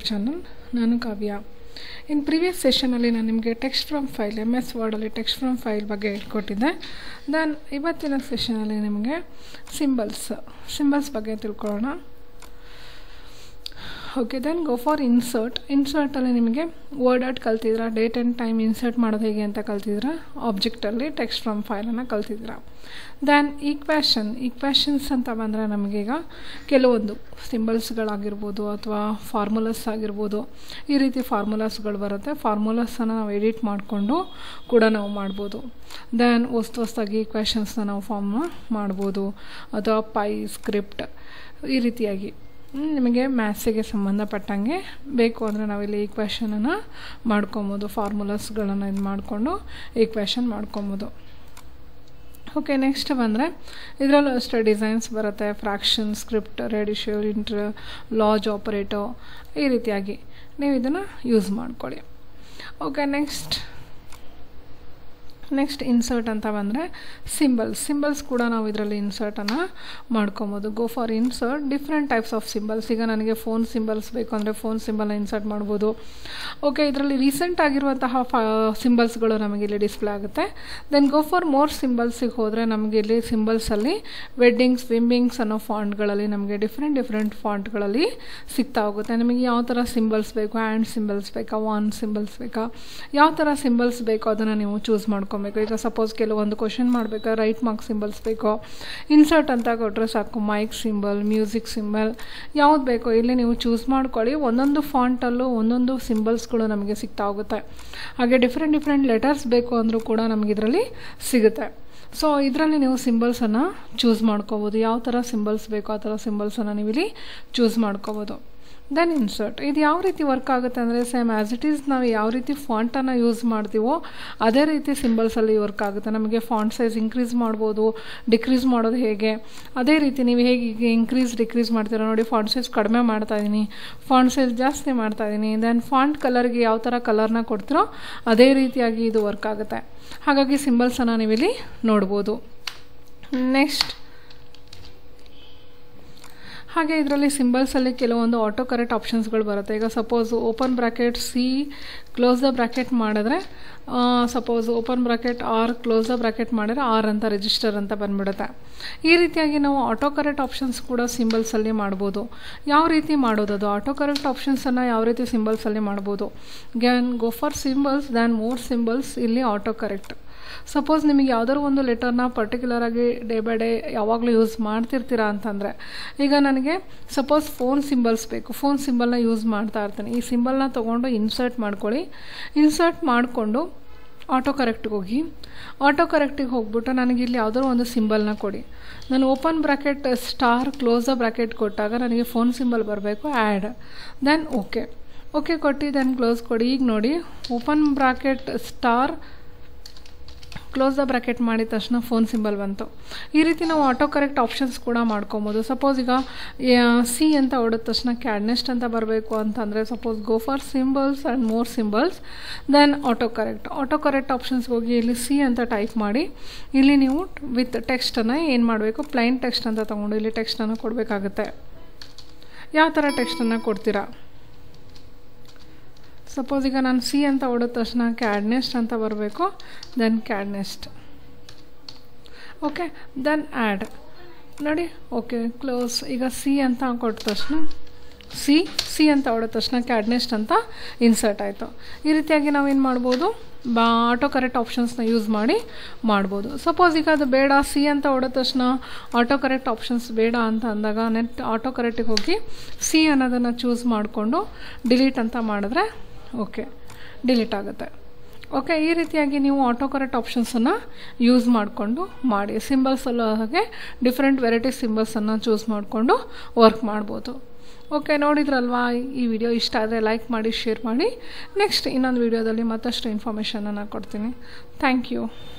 channel ನಾನು ಕಾವ್ಯ ಇನ್ previous ಸೆಷನಲ್ಲಿ ನಾನು ನಿಮಗೆ text from file M S ವರ್ಡಲ್ಲಿ ಟೆಕ್ಸ್ಟ್ ಫ್ರಮ್ ಫೈಲ್ ಬಗ್ಗೆ ಹೇಳ್ಕೊಟ್ಟಿದ್ದೆ ದೆನ್ ಇವತ್ತಿನ ಸೆಷನಲ್ಲಿ ನಿಮಗೆ ಸಿಂಬಲ್ಸ್ ಸಿಂಬಲ್ಸ್ ಬಗ್ಗೆ ತಿಳ್ಕೊಳ್ಳೋಣ okay then go for insert ಇನ್ಸರ್ಟಲ್ಲಿ ನಿಮಗೆ ವರ್ಡ್ ಆಟ್ ಕಲ್ತಿದ್ರ ಡೇಟ್ ಆ್ಯಂಡ್ ಟೈಮ್ ಇನ್ಸರ್ಟ್ ಮಾಡೋದು ಹೇಗೆ ಅಂತ ಕಲ್ತಿದ್ರ ಆಬ್ಜೆಕ್ಟಲ್ಲಿ ಟೆಕ್ಸ್ಟ್ ಫ್ರಮ್ ಫೈಲನ್ನು ಕಲ್ತಿದ್ರ ದೆನ್ ಈಕ್ವೇಷನ್ ಈಕ್ವೇಷನ್ಸ್ ಅಂತ ಬಂದರೆ ನಮಗೀಗ ಕೆಲವೊಂದು ಸಿಂಬಲ್ಸ್ಗಳಾಗಿರ್ಬೋದು ಅಥವಾ ಫಾರ್ಮುಲಸ್ ಆಗಿರ್ಬೋದು ಈ ರೀತಿ ಫಾರ್ಮುಲಾಸ್ಗಳು ಬರುತ್ತೆ ಫಾರ್ಮುಲಾಸನ್ನು ನಾವು ಎಡಿಟ್ ಮಾಡಿಕೊಂಡು ಕೂಡ ನಾವು ಮಾಡ್ಬೋದು ದೆನ್ ಹೊಸ್ತು ಹೊಸ್ದಾಗಿ ಈಕ್ವೇಷನ್ಸ್ನ ನಾವು ಫಾರ್ಮ್ ಮಾಡ್ಬೋದು ಅಥವಾ ಪೈ ಸ್ಕ್ರಿಪ್ಟ್ ಈ ರೀತಿಯಾಗಿ ನಿಮಗೆ ಮ್ಯಾಥ್ಸಿಗೆ ಸಂಬಂಧಪಟ್ಟಂಗೆ ಬೇಕು ಅಂದರೆ ನಾವಿಲ್ಲಿ ಈಕ್ವೇಷನನ್ನು ಮಾಡ್ಕೊಬೋದು ಫಾರ್ಮುಲಾಸ್ಗಳನ್ನು ಇದು ಮಾಡಿಕೊಂಡು ಈಕ್ವೇಷನ್ ಮಾಡ್ಕೊಬೋದು ಓಕೆ ನೆಕ್ಸ್ಟ್ ಬಂದರೆ ಇದರಲ್ಲೂ ಅಷ್ಟೇ ಡಿಸೈನ್ಸ್ ಬರುತ್ತೆ ಫ್ರಾಕ್ಷನ್ ಸ್ಕ್ರಿಪ್ಟ್ ರೆಡಿಶ್ಯೂರ್ ಇಂಟ್ರ್ ಲಾಜ್ ಆಪರೇಟೋ ಈ ರೀತಿಯಾಗಿ ನೀವು ಇದನ್ನು ಯೂಸ್ ಮಾಡ್ಕೊಳ್ಳಿ ಓಕೆ ನೆಕ್ಸ್ಟ್ ನೆಕ್ಸ್ಟ್ ಇನ್ಸರ್ಟ್ ಅಂತ ಬಂದರೆ ಸಿಂಬಲ್ಸ್ ಸಿಂಬಲ್ಸ್ ಕೂಡ ನಾವು ಇದರಲ್ಲಿ ಇನ್ಸರ್ಟನ್ನು ಮಾಡ್ಕೊಬೋದು go for insert different types of symbols ಈಗ ನನಗೆ ಫೋನ್ ಸಿಂಬಲ್ಸ್ ಬೇಕು ಅಂದರೆ ಫೋನ್ ಸಿಂಬಲ್ನ ಇನ್ಸರ್ಟ್ ಮಾಡ್ಬೋದು ಓಕೆ ಇದರಲ್ಲಿ ರೀಸೆಂಟ್ ಆಗಿರುವಂತಹ ಫ ಸಿಂಬಲ್ಸ್ಗಳು ನಮಗೆ ಇಲ್ಲಿ ಡಿಸ್ಪ್ಲೇ ಆಗುತ್ತೆ ದೆನ್ ಗೋ ಫಾರ್ ಮೋರ್ ಸಿಂಬಲ್ಸಿಗೆ ಹೋದರೆ ನಮಗೆ ಇಲ್ಲಿ ಸಿಂಬಲ್ಸಲ್ಲಿ ವೆಡ್ಡಿಂಗ್ ಸ್ವಿಮ್ಮಿಂಗ್ಸ್ ಅನ್ನೋ ಫಾಂಟ್ಗಳಲ್ಲಿ ನಮಗೆ ಡಿಫ್ರೆಂಟ್ ಡಿಫ್ರೆಂಟ್ ಫಾಂಟ್ಗಳಲ್ಲಿ ಸಿಗ್ತಾ ಹೋಗುತ್ತೆ ನಿಮಗೆ ಯಾವ ಥರ ಸಿಂಬಲ್ಸ್ ಬೇಕು ಹ್ಯಾಂಡ್ ಸಿಂಬಲ್ಸ್ ಬೇಕಾ ಒನ್ ಸಿಂಬಲ್ಸ್ ಬೇಕಾ ಯಾವ ಥರ ಸಿಂಬಲ್ಸ್ ಬೇಕೋ ಅದನ್ನು ನೀವು ಚೂಸ್ ಮಾಡ್ಕೊಬೇಕು ಈಗ ಸಪೋಸ್ ಕೆಲವೊಂದು ಕ್ವಶನ್ ಮಾಡಬೇಕಾ ರೈಟ್ ಮಾರ್ಕ್ ಸಿಂಬಲ್ಸ್ ಬೇಕೋ ಇನ್ಸರ್ಟ್ ಅಂತ ಕೊಟ್ಟರೆ ಸಾಕು ಮೈಕ್ ಸಿಂಬಲ್ ಮ್ಯೂಸಿಕ್ ಸಿಂಬಲ್ ಯಾವ್ದು ಬೇಕೋ ಇಲ್ಲಿ ನೀವು ಚೂಸ್ ಮಾಡ್ಕೊಳ್ಳಿ ಒಂದೊಂದು ಫಾಂಟಲ್ಲೂ ಒಂದೊಂದು ಸಿಂಬಲ್ಸ್ಗಳು ನಮಗೆ ಸಿಗ್ತಾ ಹೋಗುತ್ತೆ ಹಾಗೆ ಡಿಫ್ರೆಂಟ್ ಡಿಫ್ರೆಂಟ್ ಲೆಟರ್ಸ್ ಬೇಕು ಅಂದರೂ ಕೂಡ ನಮಗೆ ಇದರಲ್ಲಿ ಸಿಗುತ್ತೆ ಸೊ ಇದರಲ್ಲಿ ನೀವು ಸಿಂಬಲ್ಸನ್ನು ಚೂಸ್ ಮಾಡ್ಕೋಬೋದು ಯಾವ ಥರ ಸಿಂಬಲ್ಸ್ ಬೇಕೋ ಆ ಥರ ಸಿಂಬಲ್ಸನ್ನು ನೀವು ಇಲ್ಲಿ ಚೂಸ್ ಮಾಡ್ಕೋಬೋದು ದೆನ್ ಇನ್ಸರ್ಟ್ ಇದು ಯಾವ ರೀತಿ ವರ್ಕ್ ಆಗುತ್ತೆ ಅಂದರೆ ಸೇಮ್ ಆ್ಯಸ್ ಇಟ್ ಈಸ್ ನಾವು ಯಾವ ರೀತಿ ಫಾಂಟನ್ನು ಯೂಸ್ ಮಾಡ್ತೀವೋ ಅದೇ ರೀತಿ ಸಿಂಬಲ್ಸಲ್ಲಿ ವರ್ಕ್ ಆಗುತ್ತೆ ನಮಗೆ ಫಾಂಟ್ ಸೈಜ್ ಇನ್ಕ್ರೀಸ್ ಮಾಡ್ಬೋದು ಡಿಕ್ರೀಸ್ ಮಾಡೋದು ಹೇಗೆ ಅದೇ ರೀತಿ ನೀವು ಹೇಗೆ ಈಗ ಇನ್ಕ್ರೀಸ್ ಡಿಕ್ರೀಸ್ ಮಾಡ್ತೀರಾ ನೋಡಿ ಫಾಂಟ್ ಸೈಜ್ ಕಡಿಮೆ ಮಾಡ್ತಾಯಿದ್ದೀನಿ ಫಾಂಟ್ ಸೈಜ್ ಜಾಸ್ತಿ ಮಾಡ್ತಾಯಿದ್ದೀನಿ ದೆನ್ ಫಾಂಟ್ ಕಲರ್ಗೆ ಯಾವ ಥರ ಕಲರ್ನ ಕೊಡ್ತೀರೋ ಅದೇ ರೀತಿಯಾಗಿ ಇದು ವರ್ಕ್ ಆಗುತ್ತೆ ಹಾಗಾಗಿ ಸಿಂಬಲ್ಸನ್ನು ನೀವಿಲ್ಲಿ ನೋಡ್ಬೋದು ನೆಕ್ಸ್ಟ್ ಹಾಗೆ ಇದರಲ್ಲಿ ಸಿಂಬಲ್ಸಲ್ಲಿ ಕೆಲವೊಂದು ಆಟೋ ಕರೆಕ್ಟ್ ಆಪ್ಷನ್ಸ್ಗಳು ಬರುತ್ತೆ ಈಗ suppose open bracket c close the bracket ಮಾಡಿದ್ರೆ suppose open bracket r close the bracket ಮಾಡಿದ್ರೆ ಆರ್ ಅಂತ ರಿಜಿಸ್ಟರ್ ಅಂತ ಬಂದ್ಬಿಡುತ್ತೆ ಈ ರೀತಿಯಾಗಿ ನಾವು ಆಟೋ ಕರೆಕ್ಟ್ ಆಪ್ಷನ್ಸ್ ಕೂಡ ಸಿಂಬಲ್ಸಲ್ಲಿ ಮಾಡ್ಬೋದು ಯಾವ ರೀತಿ ಮಾಡೋದು ಅದು ಆಟೋ ಕರೆಕ್ಟ್ ಆಪ್ಷನ್ಸನ್ನು ಯಾವ ರೀತಿ ಸಿಂಬಲ್ಸಲ್ಲಿ ಮಾಡ್ಬೋದು then go for symbols then more symbols ಇಲ್ಲಿ ಆಟೋ ಕರೆಕ್ಟ್ ಸಪೋಸ್ ನಿಮಗೆ ಯಾವುದಾದ್ರು ಒಂದು ಲೆಟರ್ನ ಪರ್ಟಿಕ್ಯುಲರಾಗಿ ಡೇ ಬೈ ಡೇ ಯಾವಾಗಲೂ ಯೂಸ್ ಮಾಡ್ತಿರ್ತೀರಾ ಅಂತಂದರೆ ಈಗ ನನಗೆ ಸಪೋಸ್ ಫೋನ್ ಸಿಂಬಲ್ಸ್ ಬೇಕು ಫೋನ್ ಸಿಂಬಲ್ನ ಯೂಸ್ ಮಾಡ್ತಾ ಇರ್ತೀನಿ ಈ ಸಿಂಬಲ್ನ ತೊಗೊಂಡು ಇನ್ಸರ್ಟ್ ಮಾಡ್ಕೊಳ್ಳಿ ಇನ್ಸರ್ಟ್ ಮಾಡಿಕೊಂಡು ಆಟೋ ಕರೆಕ್ಟಿಗೆ ಹೋಗಿ ಆಟೋ ಕರೆಕ್ಟಿಗೆ ಹೋಗ್ಬಿಟ್ಟು ನನಗೆ ಇಲ್ಲಿ ಯಾವುದಾದ್ರು ಒಂದು ಸಿಂಬಲ್ನ ಕೊಡಿ ನಾನು open bracket star close the bracket ಕೊಟ್ಟಾಗ ನನಗೆ ಫೋನ್ ಸಿಂಬಲ್ ಬರಬೇಕು ಆ್ಯಡ್ ದೆನ್ ಓಕೆ ಓಕೆ ಕೊಟ್ಟು ದೆನ್ ಕ್ಲೋಸ್ ಕೊಡಿ ಈಗ ನೋಡಿ open bracket star close the bracket ಮಾಡಿದ ತಕ್ಷಣ ಫೋನ್ ಸಿಂಬಲ್ ಬಂತು ಈ ರೀತಿ ನಾವು ಆಟೋ ಕರೆಕ್ಟ್ ಆಪ್ಷನ್ಸ್ ಕೂಡ ಮಾಡ್ಕೊಬೋದು ಸಪೋಸ್ ಈಗ ಸಿ ಅಂತ ಹೊಡೆದ ತಕ್ಷಣ ಕ್ಯಾಡ್ನೆಸ್ಟ್ ಅಂತ ಬರಬೇಕು ಅಂತಂದರೆ suppose go for symbols and more symbols then auto correct auto correct ಆಪ್ಷನ್ಸ್ಗೆ ಹೋಗಿ ಇಲ್ಲಿ ಸಿ ಅಂತ ಟೈಪ್ ಮಾಡಿ ಇಲ್ಲಿ ನೀವು ವಿತ್ ಟೆಕ್ಸ್ಟನ್ನು ಏನು ಮಾಡಬೇಕು ಪ್ಲೈನ್ ಟೆಕ್ಸ್ಟ್ ಅಂತ ತೊಗೊಂಡು ಇಲ್ಲಿ ಟೆಕ್ಸ್ಟನ್ನು ಕೊಡಬೇಕಾಗುತ್ತೆ ಯಾವ ಥರ ಟೆಕ್ಸ್ಟನ್ನು ಕೊಡ್ತೀರಾ ಸಪೋಸ್ ಈಗ ನಾನು ಸಿ ಅಂತ ಹೊಡೆದ ತಕ್ಷಣ ಕ್ಯಾಡ್ನೆಸ್ಟ್ ಅಂತ ಬರಬೇಕು ದೆನ್ ಕ್ಯಾಡ್ನೆಸ್ಟ್ ಓಕೆ ದೆನ್ ಆ್ಯಡ್ ನೋಡಿ ಓಕೆ ಕ್ಲೋಸ್ ಈಗ ಸಿ ಅಂತ ಕೊಟ್ಟ ತಕ್ಷಣ ಸಿ ಸಿ ಅಂತ ಹೊಡೆದ ತಕ್ಷಣ ಕ್ಯಾಡ್ನೆಸ್ಟ್ ಅಂತ ಇನ್ಸರ್ಟ್ ಆಯಿತು ಈ ರೀತಿಯಾಗಿ ನಾವೇನು ಮಾಡ್ಬೋದು ಬಾ ಆಟೋ ಕರೆಕ್ಟ್ ಆಪ್ಷನ್ಸ್ನ ಯೂಸ್ ಮಾಡಿ ಮಾಡ್ಬೋದು ಸಪೋಸ್ ಈಗ ಅದು ಬೇಡ ಸಿ ಅಂತ ಹೊಡೆದ ತಕ್ಷಣ ಆಟೋ ಕರೆಕ್ಟ್ ಆಪ್ಷನ್ಸ್ ಬೇಡ ಅಂತ ಅಂದಾಗ ನೆಟ್ ಆಟೋ ಕರೆಕ್ಟಿಗೆ ಹೋಗಿ ಸಿ ಅನ್ನೋದನ್ನು ಚೂಸ್ ಮಾಡಿಕೊಂಡು ಡಿಲೀಟ್ ಅಂತ ಮಾಡಿದ್ರೆ ಓಕೆ ಡಿಲೀಟ್ ಆಗುತ್ತೆ ಓಕೆ ಈ ರೀತಿಯಾಗಿ ನೀವು ಆಟೋ ಕರೆಕ್ಟ್ ಆಪ್ಷನ್ಸನ್ನು ಯೂಸ್ ಮಾಡಿಕೊಂಡು ಮಾಡಿ ಸಿಂಬಲ್ಸಲ್ಲೂ ಹಾಗೆ ಡಿಫ್ರೆಂಟ್ ವೆರೈಟಿ ಸಿಂಬಲ್ಸನ್ನು ಚೂಸ್ ಮಾಡಿಕೊಂಡು ವರ್ಕ್ ಮಾಡ್ಬೋದು ಓಕೆ ನೋಡಿದ್ರಲ್ವಾ ಈ ವಿಡಿಯೋ ಇಷ್ಟ ಆದರೆ ಲೈಕ್ ಮಾಡಿ ಶೇರ್ ಮಾಡಿ ನೆಕ್ಸ್ಟ್ ಇನ್ನೊಂದು ವಿಡಿಯೋದಲ್ಲಿ ಮತ್ತಷ್ಟು ಇನ್ಫಾರ್ಮೇಷನನ್ನು ಕೊಡ್ತೀನಿ ಥ್ಯಾಂಕ್ ಯು